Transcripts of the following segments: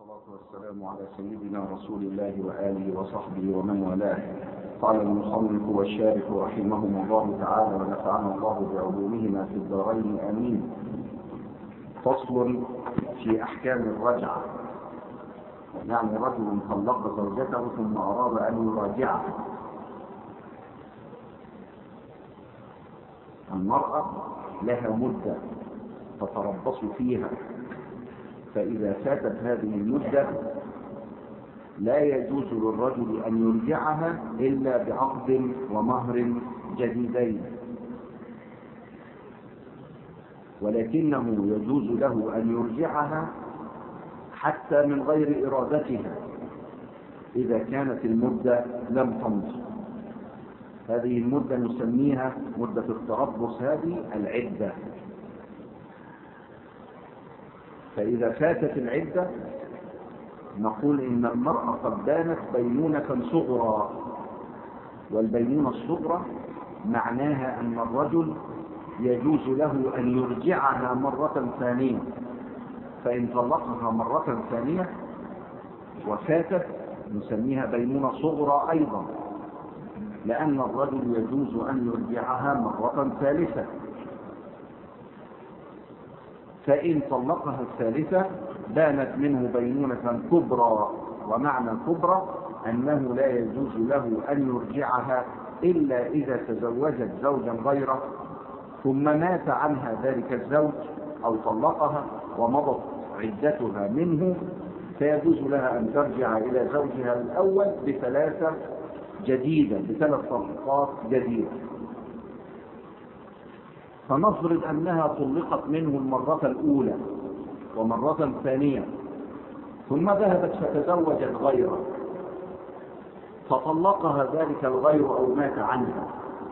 والصلاة والسلام على سيدنا رسول الله وآله وصحبه ومن والاه قال المصنف والشارح رحمهم الله تعالى ونفعنا الله بعلومهما في الدارين آمين فصل في أحكام الرجعة يعني رجل طلق زوجته ثم أراد أن يراجعها المرأة لها مدة تتربص فيها فإذا فاتت هذه المدة لا يجوز للرجل أن يرجعها إلا بعقد ومهر جديدين ولكنه يجوز له أن يرجعها حتى من غير إرادتها إذا كانت المدة لم تمضي هذه المدة نسميها مدة التربص هذه العدة فإذا فاتت العدة نقول إن المرأة قد بانت بينونة صغرى والبينونة الصغرى معناها أن الرجل يجوز له أن يرجعها مرة ثانية فإن طلقها مرة ثانية وفاتت نسميها بينونة صغرى أيضا لأن الرجل يجوز أن يرجعها مرة ثالثة فإن طلقها الثالثة بانت منه بينونة كبرى ومعنى كبرى أنه لا يجوز له أن يرجعها إلا إذا تزوجت زوجا غيره ثم مات عنها ذلك الزوج أو طلقها ومضت عدتها منه فيجوز لها أن ترجع إلى زوجها الأول بثلاثة جديدة بثلاث طلقات جديدة فنفرض أنها طلقت منه المرة الأولى ومرة ثانية ثم ذهبت فتزوجت غيره فطلقها ذلك الغير أو مات عنها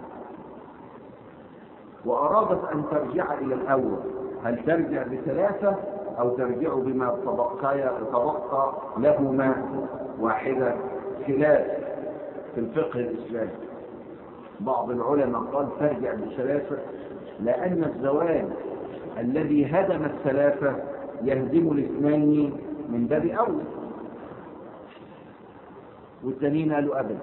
وأرادت أن ترجع إلى الأول هل ترجع بثلاثة أو ترجع بما تبقى تبقى لهما واحدة خلاف في الفقه الإسلامي بعض العلماء قال ترجع بثلاثة لأن الزواج الذي هدم الثلاثة يهدم الاثنين من باب أول والتانيين قالوا أبدا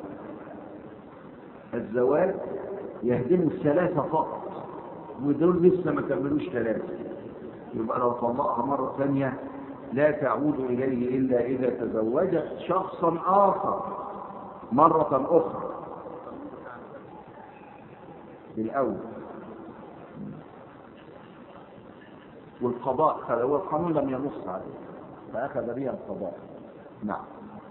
الزواج يهدم الثلاثة فقط ودول لسه ما كملوش ثلاثة يبقى لو طلقها مرة ثانية لا تعود إليه إلا إذا تزوجت شخصا آخر مرة أخرى بالأول والقضاء هو القانون لم ينص عليه فأخذ بها القضاء نعم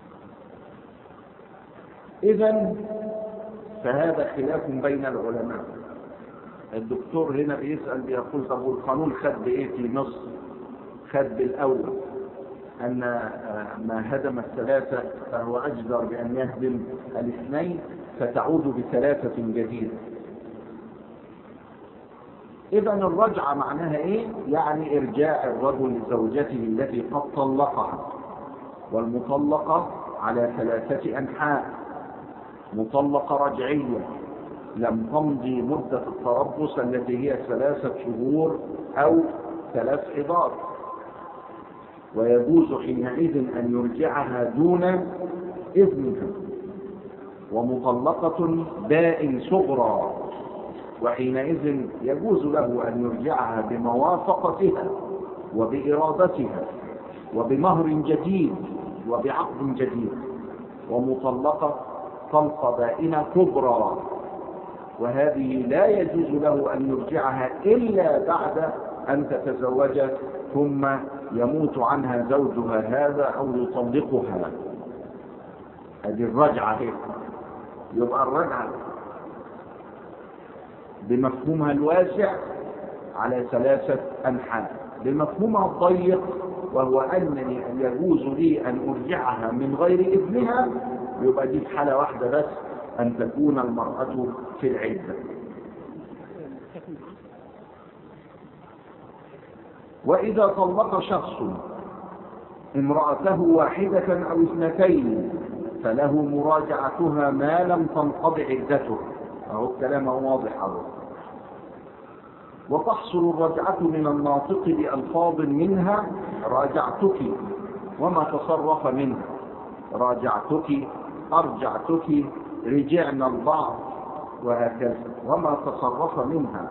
إذا فهذا خلاف بين العلماء الدكتور هنا بيسأل بيقول طب والقانون خد بإيه في مصر خد بالأول أن ما هدم الثلاثة فهو أجدر بأن يهدم الاثنين فتعود بثلاثة جديدة إذا الرجعة معناها إيه؟ يعني إرجاع الرجل لزوجته التي قد طلقها والمطلقة على ثلاثة أنحاء مطلقة رجعية لم تمضي مدة التربص التي هي ثلاثة شهور أو ثلاث حضار ويجوز حينئذ أن يرجعها دون إذنها ومطلقة باء صغرى وحينئذ يجوز له أن يرجعها بموافقتها وبإرادتها وبمهر جديد وبعقد جديد ومطلقة طلقة بائنة كبرى وهذه لا يجوز له أن يرجعها إلا بعد أن تتزوج ثم يموت عنها زوجها هذا أو يطلقها هذه الرجعة هي يبقى الرجعة بمفهومها الواسع على ثلاثة أنحاء بمفهومها الضيق وهو أنني يجوز لي أن أرجعها من غير إذنها يبقى دي في حالة واحدة بس أن تكون المرأة في العدة وإذا طلق شخص امرأته واحدة أو اثنتين فله مراجعتها ما لم تنقض عدته أهو الكلام واضح أهو وتحصل الرجعة من الناطق بألفاظ منها راجعتك وما تصرف منها راجعتك أرجعتك رجعنا البعض وهكذا وما تصرف منها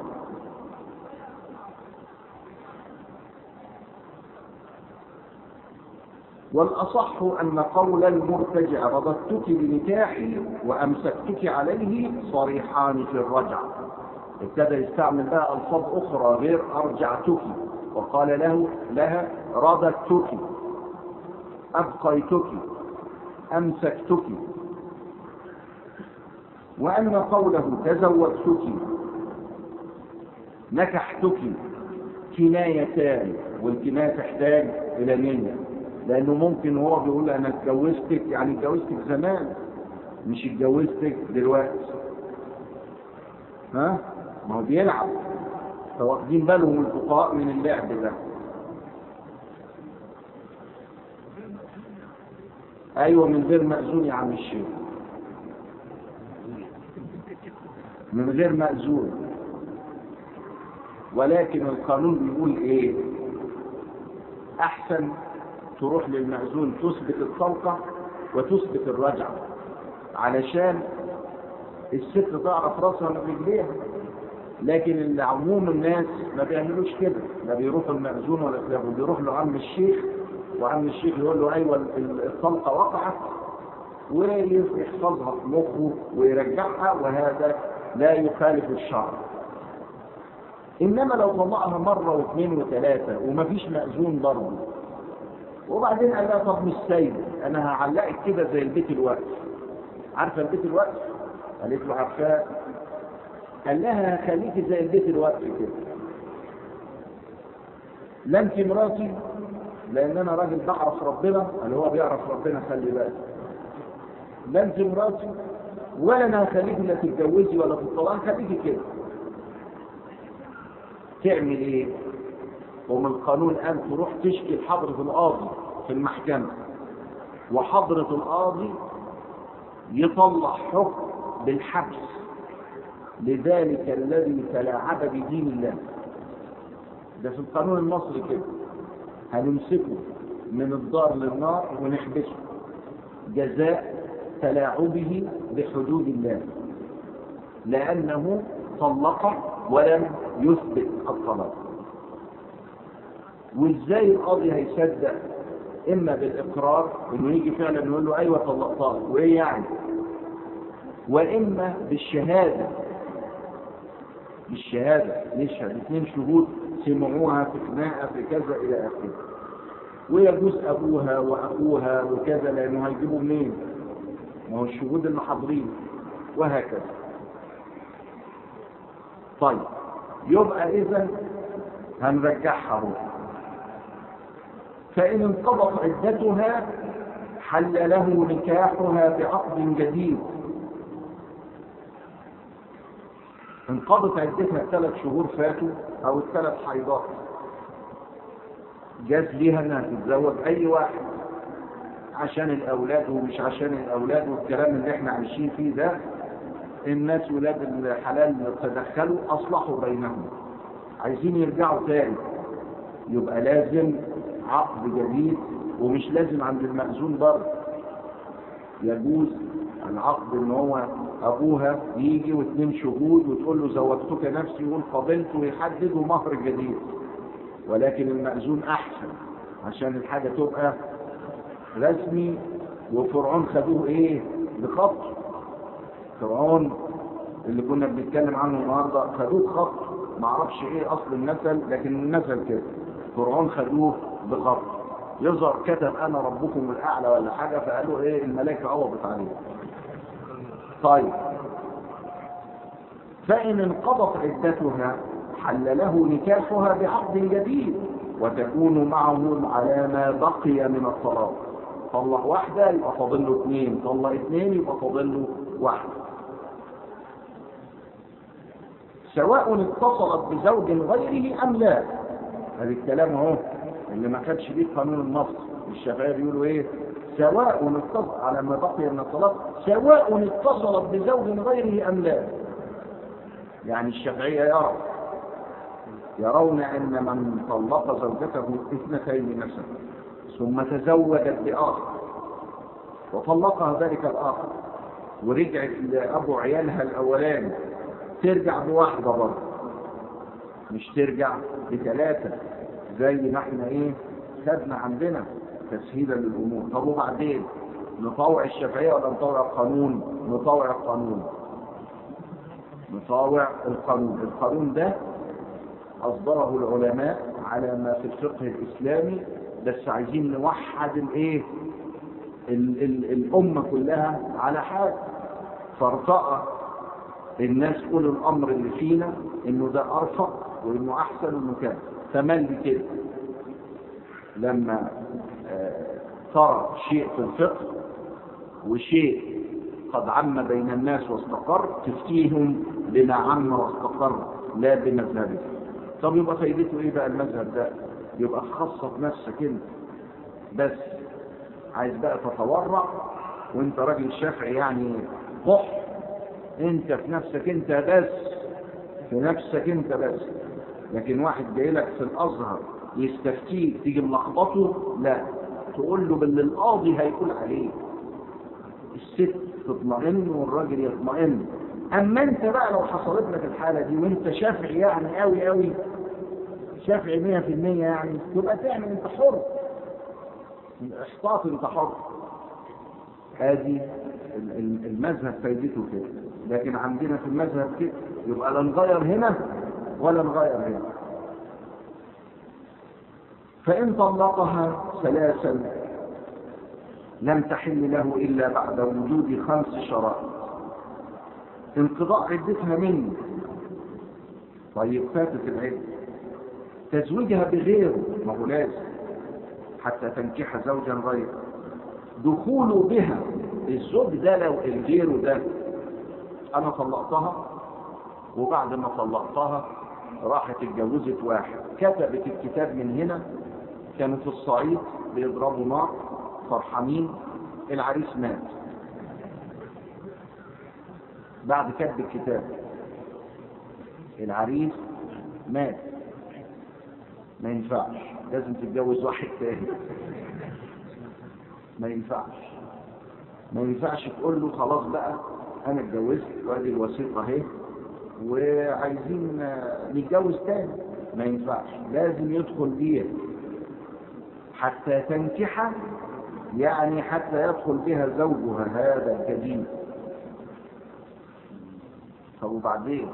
والأصح أن قول المرتجع رددتك بنكاحي وأمسكتك عليه صريحان في الرجع ابتدى يستعمل بقى ألفاظ أخرى غير أرجعتك وقال له لها رددتك أبقيتك أمسكتك وأن قوله تزوجتك نكحتك كنايتان والكناية تحتاج إلى نية لأنه ممكن هو بيقول أنا اتجوزتك يعني اتجوزتك زمان مش اتجوزتك دلوقتي ها؟ ما هو بيلعب فواخدين بالهم الفقهاء من اللعب ده ايوه من غير مأذون يا عم الشيخ من غير مأذون ولكن القانون بيقول ايه احسن تروح للمأذون تثبت الطلقة وتثبت الرجعة علشان الست تعرف راسها من رجليها لكن عموم الناس ما بيعملوش كده لا بيروحوا المأذون ولا بيروح له عم الشيخ وعم الشيخ يقول له ايوه الطلقه وقعت ويحفظها في مخه ويرجعها وهذا لا يخالف الشرع انما لو طلقها مره واثنين وثلاثه ومفيش مأذون برضه وبعدين قال لها طب مش سيد انا هعلقك كده زي البيت الوقت عارفه البيت الوقت قالت له عارفاه قال لها خليكي زي البيت الوقت كده لا انت مراتي لان انا راجل بعرف ربنا اللي هو بيعرف ربنا خلي بالك لا انت مراتي ولا انا هخليكي لا تتجوزي ولا تطلقي خليكي كده تعمل ايه ومن القانون ان تروح تشكي لحضرة القاضي في المحكمة وحضرة القاضي يطلع حكم بالحبس لذلك الذي تلاعب بدين الله ده في القانون المصري كده هنمسكه من الدار للنار ونحبسه جزاء تلاعبه بحدود الله لأنه طلق ولم يثبت الطلاق وازاي القاضي هيصدق اما بالاقرار انه يجي فعلا يقول له ايوه طلقتها وايه يعني واما بالشهاده بالشهاده نشهد اثنين شهود سمعوها في خناقه في كذا الى اخره ويجوز ابوها واخوها وكذا لانه هيجيبوا منين ما هو الشهود اللي حاضرين وهكذا طيب يبقى اذا هنرجعها هو فان انقضت عدتها حل له نكاحها بعقد جديد انقضت عدتها ثلاث شهور فاتوا او الثلاث حيضات جاز ليها انها تتزوج اي واحد عشان الاولاد ومش عشان الاولاد والكلام اللي احنا عايشين فيه ده الناس ولاد الحلال تدخلوا اصلحوا بينهم عايزين يرجعوا تاني يبقى لازم عقد جديد ومش لازم عند المأذون برضه يجوز العقد ان هو ابوها يجي واثنين شهود وتقول له زوجتك نفسي يقول قبلت ويحدد مهر جديد ولكن المأذون احسن عشان الحاجه تبقى رسمي وفرعون خدوه ايه بخط فرعون اللي كنا بنتكلم عنه النهارده خدوه خط ما اعرفش ايه اصل المثل لكن المثل كده فرعون خدوه بخط يظهر كتب انا ربكم الاعلى ولا حاجه فقالوا ايه الملائكه عوضت عليه طيب فان انقضت عدتها حل له نكاحها بعقد جديد وتكون معه على ما بقي من الطلاق طلق واحدة يبقى فاضل له اثنين طلق اثنين يبقى فاضل له واحدة سواء اتصلت بزوج غيره ام لا هذا الكلام اهو اللي ما كانش بيه قانون النص الشافعيه بيقولوا ايه سواء اتصل على ما بقي من الطلاق سواء اتصلت بزوج غيره ام لا يعني الشافعيه يرى يرون ان من طلق زوجته اثنتين نسب ثم تزوجت بآخر وطلقها ذلك الآخر ورجعت لأبو عيالها الأولاني ترجع بواحدة برضه مش ترجع بثلاثة زي ما احنا ايه خدنا عندنا تسهيلا للأمور طب وبعدين نطوع الشافعية ولا نطوع القانون نطوع القانون نطوع القانون القانون ده أصدره العلماء على ما في الفقه الإسلامي بس عايزين نوحد الايه ال ال الأمة كلها على حاجة فارتقى الناس أولو الأمر اللي فينا إنه ده أرفق وإنه أحسن وإنه كذا فمن كده لما آه ترى شيء في الفقه وشيء قد عم بين الناس واستقر تفتيهم بما عم واستقر لا بمذهبه طب يبقى فايدته ايه بقى المذهب ده يبقى خاصة بنفسك انت بس عايز بقى تتورع وانت راجل شافعي يعني قح انت في نفسك انت بس في نفسك انت بس لكن واحد جاي لك في الازهر يستفتيك تيجي ملخبطه لا تقول له باللي القاضي هيقول عليه الست تطمئن والراجل يطمئن اما انت بقى لو حصلت لك الحاله دي وانت شافعي يعني قوي قوي شافعي 100% يعني تبقى تعمل انت حر احتاط انت حر هذه المذهب فايدته كده لكن عندنا في المذهب كده يبقى لا نغير هنا ولا نغير هنا فإن طلقها ثلاثا لم تحل له إلا بعد وجود خمس شرائط انقضاء عدتها منه طيب فاتت العدة تزويجها بغيره ما هو لازم حتى تنكح زوجا غيره دخوله بها الزوج ده لو الغير ده انا طلقتها وبعد ما طلقتها راحت اتجوزت واحد كتبت الكتاب من هنا كانوا في الصعيد بيضربوا نار فرحانين العريس مات بعد كتب الكتاب العريس مات ما ينفعش لازم تتجوز واحد تاني ما ينفعش ما ينفعش تقول له خلاص بقى انا اتجوزت وادي الوثيقه اهي وعايزين نتجوز تاني ما ينفعش لازم يدخل بيها حتى تنكح يعني حتى يدخل بها زوجها هذا الجديد طب وبعدين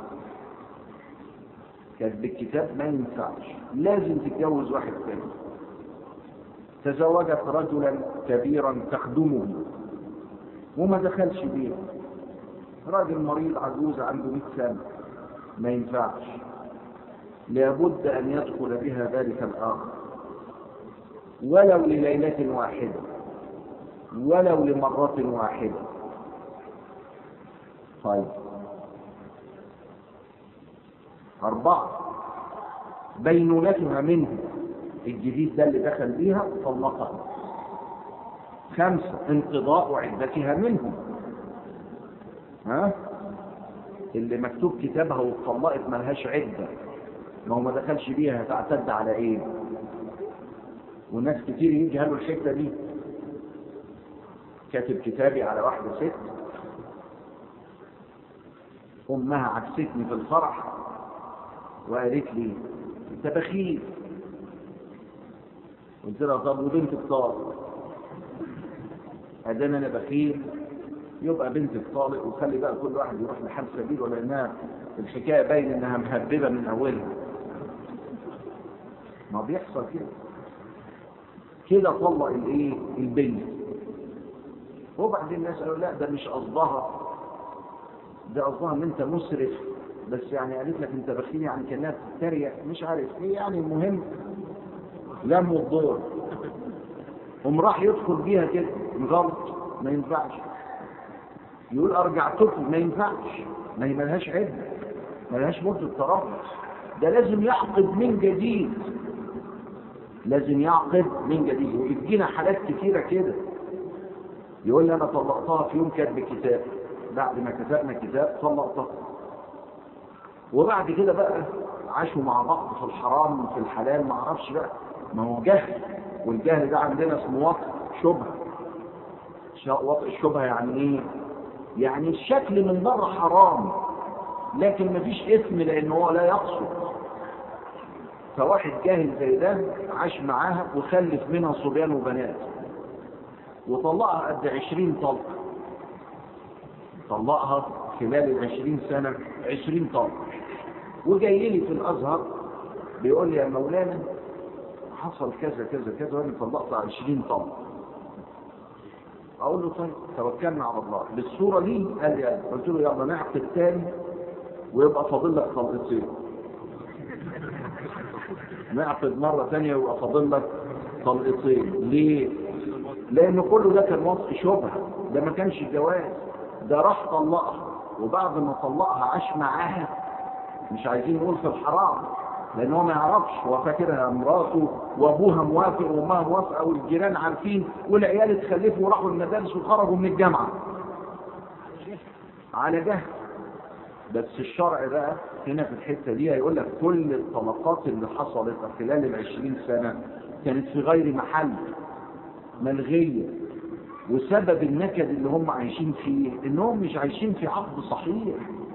كانت بالكتاب ما ينفعش لازم تتجوز واحد تاني تزوجت رجلا كبيرا تخدمه وما دخلش بيه راجل مريض عجوز عنده 100 سنه ما ينفعش لابد ان يدخل بها ذلك الاخر ولو لليله واحده ولو لمره واحده طيب أربعة بينونتها منه الجديد ده اللي دخل بيها طلقها خمسة انقضاء عدتها منه ها اللي مكتوب كتابها واتطلقت ملهاش عدة ما هو ما دخلش بيها هتعتد على ايه وناس كتير يجي له الحتة دي كاتب كتابي على واحدة ست أمها عكستني في الفرح وقالت لي انت بخيل قلت لها طب وبنتك طالق ادام انا بخيل يبقى بنتك طالق وخلي بقى كل واحد يروح لحال سبيل ولا انها الحكايه باين انها مهببه من اولها ما بيحصل كده كده طلق الايه البنت وبعدين الناس قالوا لا ده مش قصدها ده قصدها ان انت مسرف بس يعني قالت لك انت بخيل يعني كانها بتتريق مش عارف ايه يعني المهم لم الدور قام راح يدخل بيها كده غلط ما ينفعش يقول ارجعتكم ما ينفعش ما هي ملهاش عده ملهاش مده تربص ده لازم يعقد من جديد لازم يعقد من جديد ويدينا حالات كتيره كده يقول لي انا طلقتها في يوم كاتب كتاب بعد ما كتبنا كتاب طلقتها وبعد كده بقى عاشوا مع بعض في الحرام في الحلال ما اعرفش بقى ما هو جهل والجهل ده عندنا اسمه وطء شبهه وطء الشبهه يعني ايه يعني الشكل من بره حرام لكن مفيش اسم لان هو لا يقصد فواحد جاهل زي ده عاش معاها وخلف منها صبيان وبنات وطلقها قد عشرين طلقة طلقها خلال العشرين سنة عشرين طلقة وجاي لي في الأزهر بيقول لي يا مولانا حصل كذا كذا كذا وانا طلقت عشرين طلقة اقول له طيب توكلنا على الله بالصورة دي قال لي قلت له يلا نعقد تاني ويبقى فاضل لك طلقتين نعقد مرة تانية ويبقى فاضل لك طلقتين ليه؟ لأن كله ده كان وصف شبهة ده ما كانش جواز ده راح طلقها وبعد ما طلقها عاش معاها مش عايزين نقول في الحرام لان هو ما يعرفش هو فاكرها مراته وابوها موافق وامها موافقه والجيران عارفين والعيال اتخلفوا وراحوا المدارس وخرجوا من الجامعه على جهل بس الشرع بقى هنا في الحته دي هيقول لك كل الطلقات اللي حصلت خلال العشرين سنه كانت في غير محل ملغيه وسبب النكد اللي هم عايشين فيه انهم مش عايشين في عقد صحيح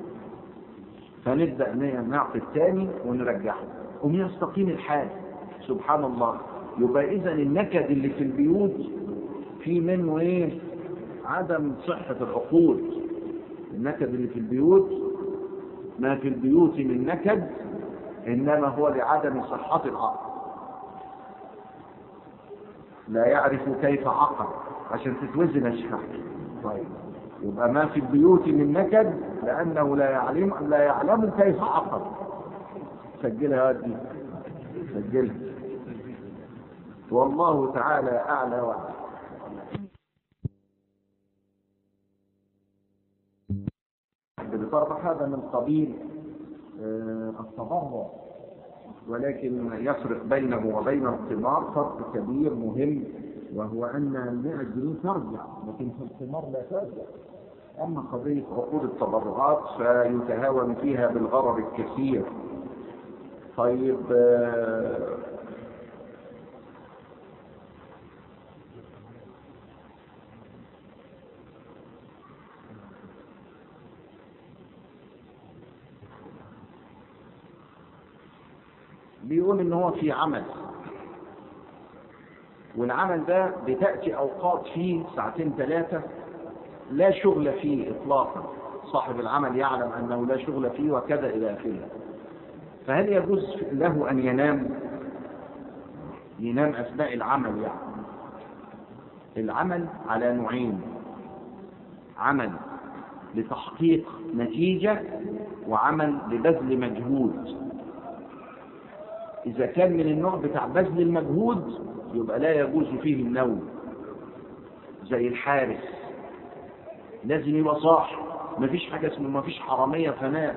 فنبدا نعقد تاني ونرجعه قوم يستقيم الحال سبحان الله يبقى اذا النكد اللي في البيوت في منه ايه عدم صحه العقود النكد اللي في البيوت ما في البيوت من نكد انما هو لعدم صحه العقد لا يعرف كيف عقد عشان تتوزن اشحاح طيب يبقى ما في البيوت من نكد لانه لا يعلم لا يعلم كيف عقد سجلها دي سجلها والله تعالى اعلى واعلم بالطرح هذا من قبيل التضرع ولكن يفرق بينه وبين الثمار فرق كبير مهم وهو أن المئة جنيه ترجع لكن في الثمار لا ترجع أما قضية عقود التبرعات فيتهاون فيها بالغرر الكثير طيب بيقول ان هو في عمل والعمل ده بتأتي أوقات فيه ساعتين ثلاثة لا شغل فيه إطلاقا صاحب العمل يعلم أنه لا شغل فيه وكذا إلى آخره فهل يجوز له أن ينام ينام أثناء العمل يعني العمل على نوعين عمل لتحقيق نتيجة وعمل لبذل مجهود إذا كان من النوع بتاع بذل المجهود يبقى لا يجوز فيه النوم زي الحارس لازم يبقى صاحي مفيش حاجة اسمه مفيش حرامية فناء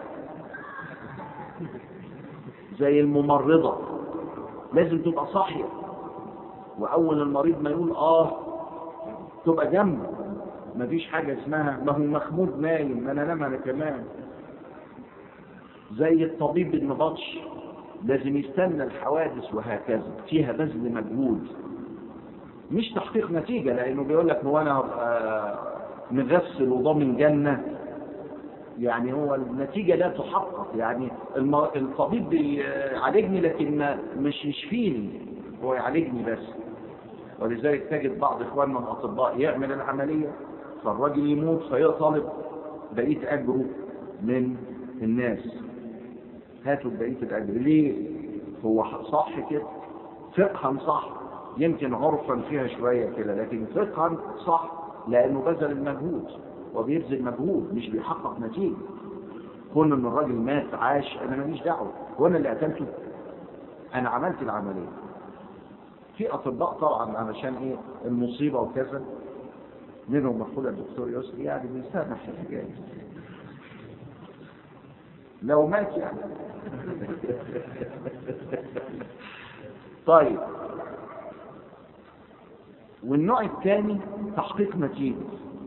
زي الممرضة لازم تبقى صاحية وأول المريض ما يقول آه تبقى جنبه مفيش حاجة اسمها ما هو مخمود نايم ما أنا نام أنا كمان زي الطبيب النبطش لازم يستنى الحوادث وهكذا فيها بذل مجهود مش تحقيق نتيجة لأنه بيقول لك هو أنا مغسل وضامن جنة يعني هو النتيجة لا تحقق يعني الطبيب بيعالجني لكن مش يشفيني هو يعالجني بس ولذلك تجد بعض إخواننا الأطباء يعمل العملية فالراجل يموت فيطلب بقية أجره من الناس هاتوا بقية الأجر ليه؟ هو صح كده فقها صح يمكن عرفا فيها شوية كده لكن فقها صح لأنه بذل المجهود وبيبذل مجهود مش بيحقق نتيجة كون ان الراجل مات عاش انا ماليش دعوه هو انا اللي قتلته انا عملت العمليه في اطباء طبعا علشان ايه المصيبه وكذا منهم مقولة الدكتور يسري يعني بيسامح في الحكايه لو مات يعني طيب والنوع الثاني تحقيق نتيجة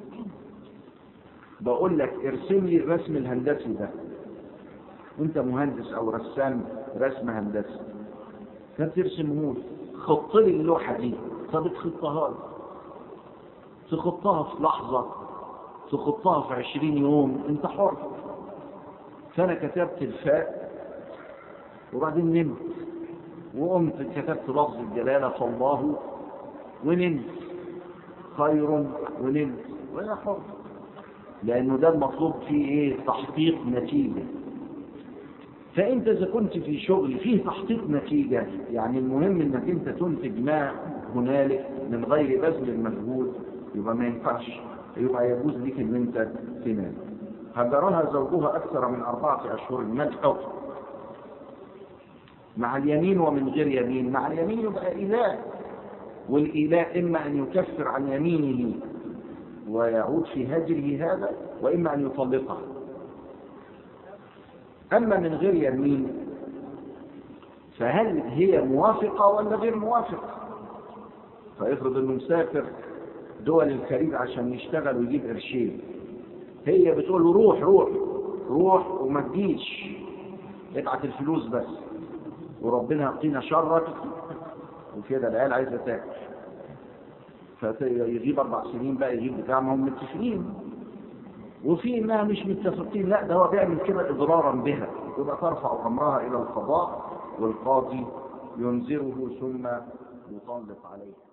بقول لك ارسم لي الرسم الهندسي ده انت مهندس او رسام رسم هندسي فترسمه لي خط لي اللوحة دي فبتخطها لي تخطها في لحظة تخطها في عشرين يوم انت حر فانا كتبت الفاء وبعدين نمت وقمت كتبت لفظ الجلالة فالله ونمت خير ونمت وانا حر لانه ده المطلوب فيه ايه تحقيق نتيجة فانت اذا كنت في شغل فيه تحقيق نتيجة يعني المهم انك انت تنتج ما هنالك من غير بذل المجهود يبقى ما ينفعش يبقى يجوز ليك ان انت تنام هجرها زوجها اكثر من اربعة اشهر ما الحكم مع اليمين ومن غير يمين مع اليمين يبقى إله والإله إما أن يكفر عن يمينه ويعود في هجره هذا وإما أن يطلقها أما من غير يمين فهل هي موافقة ولا غير موافقة فافرض انه مسافر دول الخليج عشان يشتغل ويجيب قرشين هي بتقول له روح روح روح وما تجيش ابعت الفلوس بس وربنا يقينا شرك وكده العيال عايزه تاكل فيغيب اربع سنين بقى يجيب بتاع ما هم متفقين وفي انها مش متفقين لا ده هو بيعمل كده اضرارا بها يبقى ترفع امرها الى القضاء والقاضي ينذره ثم يطلق عليه